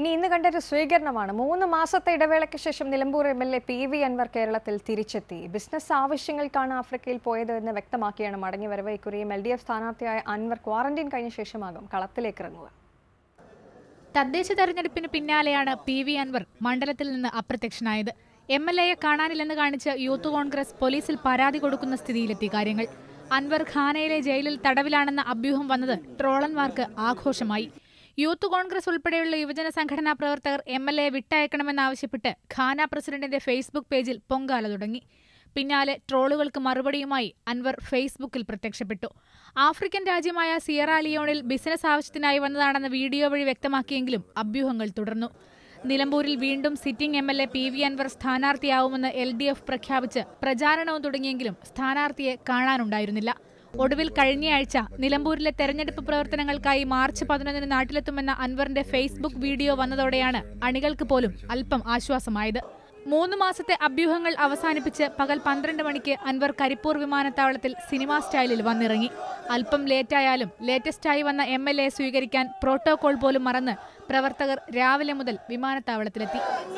ഇനി ഇന്ന് കണ്ടൊരു സ്വീകരണമാണ് മൂന്ന് മാസത്തെ ഇടവേളയ്ക്ക് ശേഷം Nilambur M L A P V Anvar കേരളത്തിൽ തിരിച്ചെത്തി ബിസിനസ് ആവശ്യങ്ങൾക്കാണ് ആഫ്രിക്കയിൽ പോയത് എന്ന് വ്യക്തമാക്കിയാണ് മടങ്ങിവരവ് ഇക്കുറിയും എൽ ഡി എഫ് സ്ഥാനാർത്ഥിയായ അൻവർ ക്വാറന്റൈൻ കഴിഞ്ഞ ശേഷമാകും കളത്തിലേക്ക് ഇറങ്ങുക തദ്ദേശ തെരഞ്ഞെടുപ്പിന് പിന്നാലെയാണ് പി വി അൻവർ മണ്ഡലത്തിൽ നിന്ന് അപ്രത്യക്ഷനായത് എം എൽ എയെ കാണാനില്ലെന്ന് കാണിച്ച് യൂത്ത് കോൺഗ്രസ് പോലീസിൽ പരാതി കൊടുക്കുന്ന സ്ഥിതിയിലെത്തി കാര്യങ്ങൾ അൻവർ ഖാനയിലെ ജയിലിൽ തടവിലാണെന്ന അഭ്യൂഹം വന്നത് ട്രോളന്മാർക്ക് ആഘോഷമായി യൂത്ത് കോൺഗ്രസ് ഉൾപ്പെടെയുള്ള യുവജന സംഘടനാ പ്രവർത്തകർ എം എൽ എയെ വിട്ടയക്കണമെന്നാവശ്യപ്പെട്ട് ഖാന പ്രസിഡന്റിന്റെ ഫേസ്ബുക്ക് പേജിൽ പൊങ്കാല തുടങ്ങി പിന്നാലെ ട്രോളുകൾക്ക് മറുപടിയുമായി അൻവർ ഫേസ്ബുക്കിൽ പ്രത്യക്ഷപ്പെട്ടു ആഫ്രിക്കൻ രാജ്യമായ സിയറ ലിയോണിൽ ബിസിനസ് ആവശ്യത്തിനായി വന്നതാണെന്ന് വീഡിയോ വഴി വ്യക്തമാക്കിയെങ്കിലും അഭ്യൂഹങ്ങൾ തുടർന്നു നിലമ്പൂരിൽ വീണ്ടും sitting M L A P V Anvar സ്ഥാനാർത്ഥിയാവുമെന്ന് എൽ ഡി എഫ് പ്രഖ്യാപിച്ച് പ്രചാരണവും തുടങ്ങിയെങ്കിലും സ്ഥാനാർത്ഥിയെ കാണാനുണ്ടായിരുന്നില്ല ഒടുവിൽ കഴിഞ്ഞയാഴ്ച നിലമ്പൂരിലെ തെരഞ്ഞെടുപ്പ് പ്രവർത്തനങ്ങൾക്കായി മാർച്ച് പതിനൊന്നിന് നാട്ടിലെത്തുമെന്ന അൻവറിന്റെ ഫേസ്ബുക്ക് വീഡിയോ വന്നതോടെയാണ് അണികൾക്ക് പോലും അല്പം ആശ്വാസമായത് മൂന്ന് മാസത്തെ അഭ്യൂഹങ്ങൾ അവസാനിപ്പിച്ച് പകൽ പന്ത്രണ്ട് മണിക്ക് അൻവർ കരിപ്പൂർ വിമാനത്താവളത്തിൽ സിനിമാ സ്റ്റൈലിൽ വന്നിറങ്ങി അല്പം ലേറ്റായാലും ലേറ്റസ്റ്റായി വന്ന എം എൽ എ സ്വീകരിക്കാൻ പ്രോട്ടോകോൾ പോലും മറന്ന് പ്രവർത്തകർ രാവിലെ മുതൽ വിമാനത്താവളത്തിലെത്തി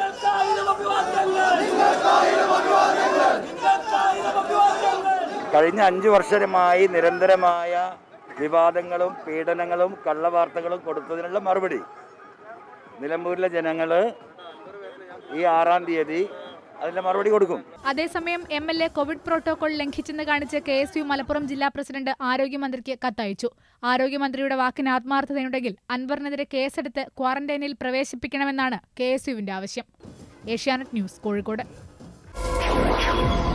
കഴിഞ്ഞ അഞ്ച് വർഷമായി നിരന്തരമായ വിവാദങ്ങളും പീഡനങ്ങളും കള്ളവാർത്തകളും കൊടുത്തതിനുള്ള മറുപടി നിലമ്പൂരിലെ ജനങ്ങൾ ഈ ആറാം തീയതി അതിൻ്റെ മറുപടി കൊടുക്കും അതേസമയം M L A covid protocol ലംഘിച്ചെന്ന് കാണിച്ച് കെ എസ് യു മലപ്പുറം ജില്ലാ പ്രസിഡന്റ് ആരോഗ്യമന്ത്രിക്ക് കത്തയച്ചു ആരോഗ്യമന്ത്രിയുടെ വാക്കിന് ആത്മാർത്ഥതയുണ്ടെങ്കിൽ അൻവറിനെതിരെ കേസെടുത്ത് ക്വാറന്റൈനിൽ പ്രവേശിപ്പിക്കണമെന്നാണ് കെ എസ് യുവിന്റെ ആവശ്യം ഏഷ്യാനെറ്റ് ന്യൂസ് കോഴിക്കോട്